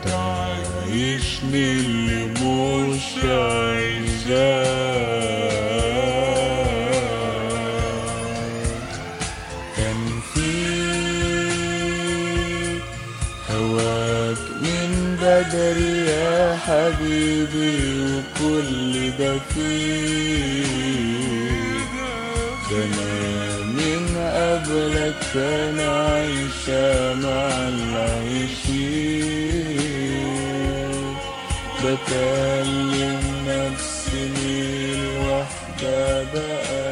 تعيشني اللي مش عايزاه كان في هواك من بدري يا حبيبي وكل ده فيك ده انا من قبلك كان عايشة مع العايشين بكلم نفسي الوحدة بقى